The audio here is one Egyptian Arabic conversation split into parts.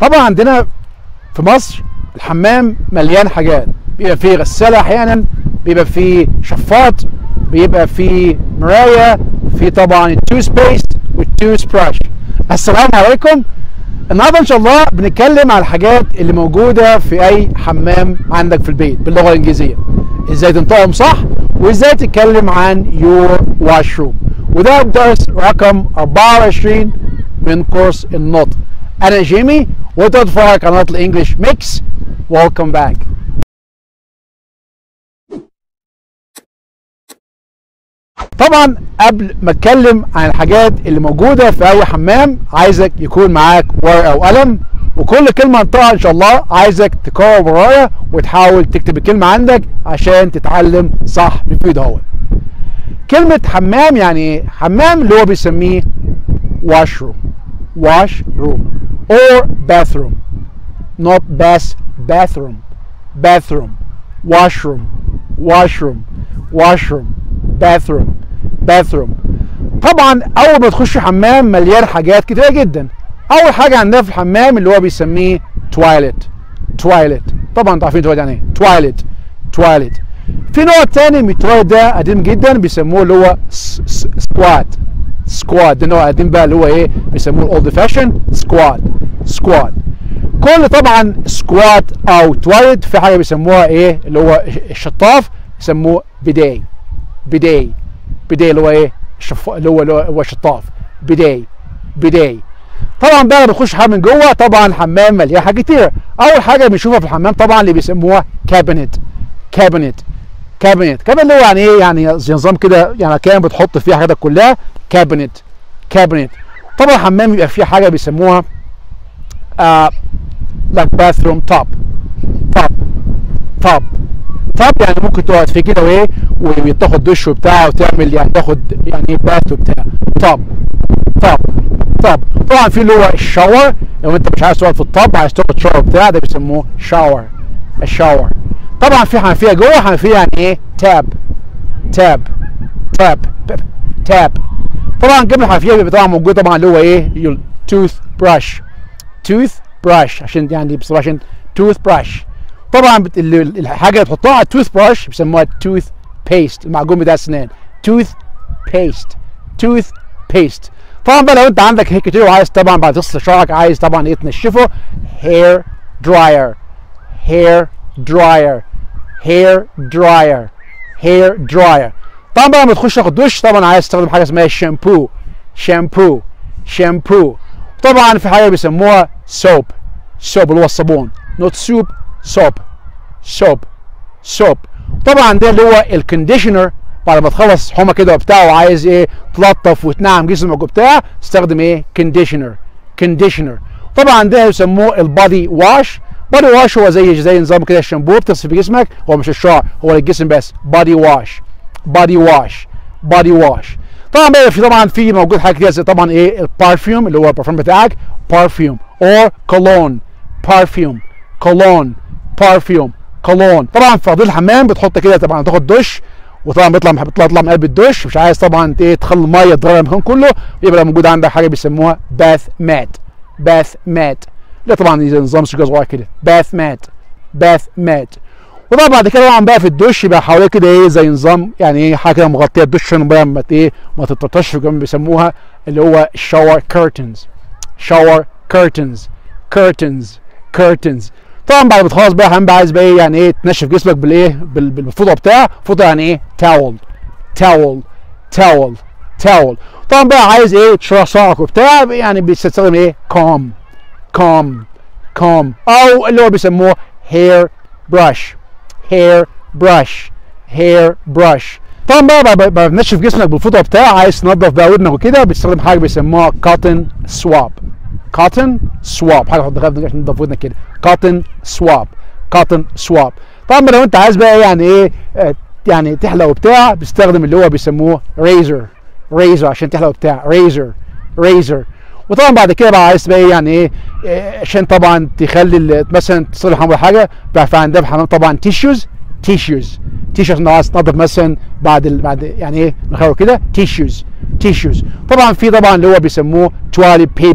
طبعا عندنا في مصر الحمام مليان حاجات بيبقى فيه غسالة احيانا بيبقى فيه شفاط بيبقى فيه مراية في طبعا التوث بيست والتوث براش السلام عليكم النهارده ان شاء الله بنتكلم على الحاجات اللي موجوده في اي حمام عندك في البيت باللغه الانجليزيه ازاي تنطقهم صح وازاي تتكلم عن يور واشروم وده درس رقم 24 من كورس النطق انا جيمي وانت بتتفرج على قناه الانجليش ميكس ويلكم باك طبعا قبل ما اتكلم عن الحاجات اللي موجوده في اي حمام عايزك يكون معاك ورقه وقلم وكل كلمه انطقها ان شاء الله عايزك تكرر ورايا وتحاول تكتب الكلمه عندك عشان تتعلم صح بالفيديو اهو كلمه حمام يعني ايه حمام اللي هو بيسميه washroom washroom or bathroom not bath bathroom bathroom washroom washroom washroom bathroom bathroom طبعا اول ما تخش حمام مليان حاجات كتيره جدا اول حاجه عندنا في الحمام اللي هو بيسميه تواليت تواليت طبعا انتوا عارفين تواليت يعني ايه تواليت تواليت في نوع تاني من التواليت ده قديم جدا بيسموه اللي هو سكواد سكواد ده نوع قديم بقى اللي هو ايه بيسموه الاولد فاشن سكواد سكواد كل طبعا سكواد او تواليت في حاجه بيسموها ايه اللي هو الشطاف بيسموه بداي بداي بداي اللي هو ايه الشف... اللي هو اللي هو الشطاف بداي بداي طبعا بقى بنخش حمام من جوه طبعا حمام مليان حاجات كتير اول حاجه بنشوفها في الحمام طبعا اللي بيسموها كابينت كابينت كابينت كابينت اللي هو يعني ايه يعني زي نظام كده يعني كان بتحط فيها حاجاتك كلها كابينت كابينت طبعا الحمام بيبقى فيه حاجه بيسموها آه like bathroom top top top طب يعني ممكن تقعد فيه كده وايه وتاخد دش وبتاع وتعمل يعني تاخد يعني ايه بات وبتاع طب طب طب طبعا في اللي هو الشاور لو انت مش عايز تقعد في الطب عايز تاخد شاور بتاع ده بيسموه شاور الشاور طبعا في حنفيه جوه حنفيه يعني ايه تاب تاب تاب تاب طبعا قبل الحنفيه بيبقى طبعا موجود طبعا اللي هو ايه توث براش توث براش عشان يعني بصراحه عشان توث براش طبعا بت... الحاجه اللي بتحطها على التوث براش بيسموها توث بيست المعجون بتاع السنان توث بيست توث بيست طبعا بقى لو انت عندك هيك كتير وعايز طبعا بعد تصل شعرك عايز طبعا ايه تنشفه هير دراير هير دراير هير دراير هير دراير طبعا بقى لما تخش تاخد دش طبعا عايز تستخدم حاجه اسمها شامبو شامبو شامبو طبعا في حاجه بيسموها سوب سوب اللي هو الصابون نوت سوب سوب سوب سوب طبعا ده اللي هو الكونديشنر بعد ما تخلص حمى كده وبتاع وعايز ايه تلطف وتنعم جسمك وبتاع تستخدم ايه كونديشنر كونديشنر طبعا ده يسموه البادي واش بادي واش هو زي زي نظام كده الشامبو بتصفي في جسمك هو مش الشعر هو للجسم بس بادي واش بادي واش بادي واش طبعا بقى في طبعا في موجود حاجات كتير زي طبعا ايه البارفيوم اللي هو البرفيوم بتاعك بارفيوم اور كولون بارفيوم كولون بارفيوم كولون طبعا في فضيل الحمام بتحط كده طبعا تاخد دش وطبعا بيطلع بيطلع يطلع من قلب الدش مش عايز طبعا ايه تخلي الميه تغير المكان كله يبقى موجود عندك حاجه بيسموها باث مات باث مات ده طبعا زي نظام سجاز صغير كده باث مات باث مات وطبعا بعد كده طبعا بقى في الدش يبقى حواليه كده ايه زي نظام يعني ايه حاجه كده مغطيه الدش عشان بقى ما ايه ما تتطرطش كمان بيسموها اللي هو شاور كيرتنز شاور كيرتنز كيرتنز كيرتنز طبعا بعد ما تخلص بقى حمام بقى عايز بقى ايه يعني ايه تنشف جسمك بالايه بالفوطه بتاع فوطه يعني ايه تاول تاول تاول تاول طبعا بقى عايز ايه تشرح شعرك وبتاع يعني بتستخدم ايه كوم كوم كوم او اللي هو بيسموه هير براش هير براش هير براش طبعا بقى بعد ما تنشف جسمك بالفوطه بتاع عايز تنظف بقى ودنك وكده بتستخدم حاجه بيسموها كوتن سواب كوتن سواب حاجه تحط عشان تنضف ودنك كده كوتن سواب كوتن سواب طبعا لو انت عايز بقى يعني ايه اه يعني تحلق وبتاع بتستخدم اللي هو بيسموه ريزر ريزر عشان تحلق وبتاع ريزر ريزر وطبعا بعد كده بقى عايز بقى يعني ايه عشان طبعا تخلي مثلا تصلح حمام حاجه بقى في عندنا في الحمام طبعا تيشوز تيشوز تيشوز لو عايز تنظف مثلا بعد ال... بعد يعني ايه نخرج كده تيشوز تيشوز طبعا في طبعا اللي هو بيسموه توالي بيبر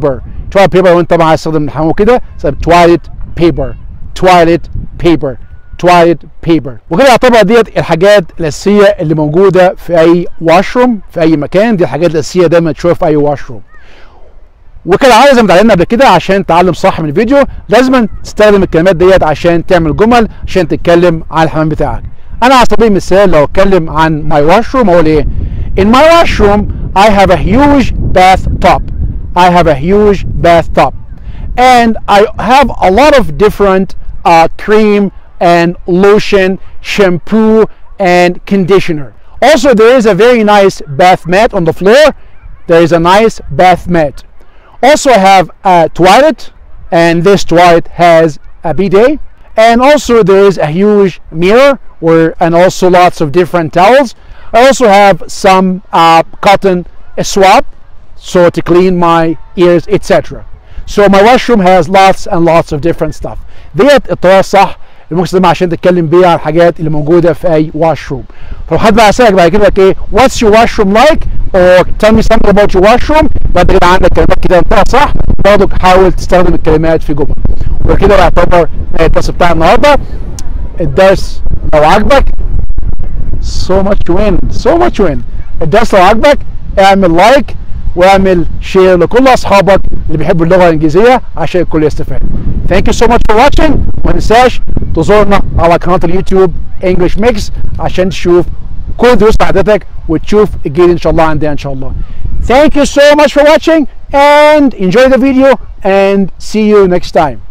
toilet paper وانت طبعا عايز تستخدم الحمام وكده toilet paper toilet paper toilet paper وكده يعتبر ديت الحاجات الاساسيه اللي موجوده في اي واشروم في اي مكان دي الحاجات الاساسيه دايما تشوفها في اي واشروم وكده عايز زي ما اتعلمنا قبل كده عشان تعلم صح من الفيديو لازم تستخدم الكلمات ديت عشان تعمل جمل عشان تتكلم عن الحمام بتاعك انا على سبيل المثال لو اتكلم عن my washroom اقول ايه in my washroom I have a huge bathtub I have a huge bathtub and I have a lot of different uh, cream and lotion shampoo and conditioner also there is a very nice bath mat on the floor there is a nice bath mat also I have a toilet and this toilet has a bidet and also there is a huge mirror where and also lots of different towels I also have some uh, cotton swab so to clean my ears etc so my washroom has lots and lots of different stuff ديت الطريقه الصح اللي ممكن تستخدمها عشان تتكلم بيها عن الحاجات اللي موجوده في اي washroom فلو حد بقى سالك بعد كده لك ايه what's your washroom like or tell me something about your washroom بعد كده عندك كلمات كده انتهى صح برضه حاول تستخدم الكلمات في جمل وكده يعتبر الدرس بتاع النهارده الدرس لو عجبك so much win so much win الدرس لو عجبك اعمل لايك واعمل شير لكل اصحابك اللي بيحبوا اللغه الانجليزيه عشان الكل يستفاد ثانك يو سو ماتش فور واتشنج وما تنساش تزورنا على قناه اليوتيوب انجلش ميكس عشان تشوف كل دروس حضرتك وتشوف الجديد ان شاء الله عندنا ان شاء الله Thank you so much for watching and enjoy the video and see you next time.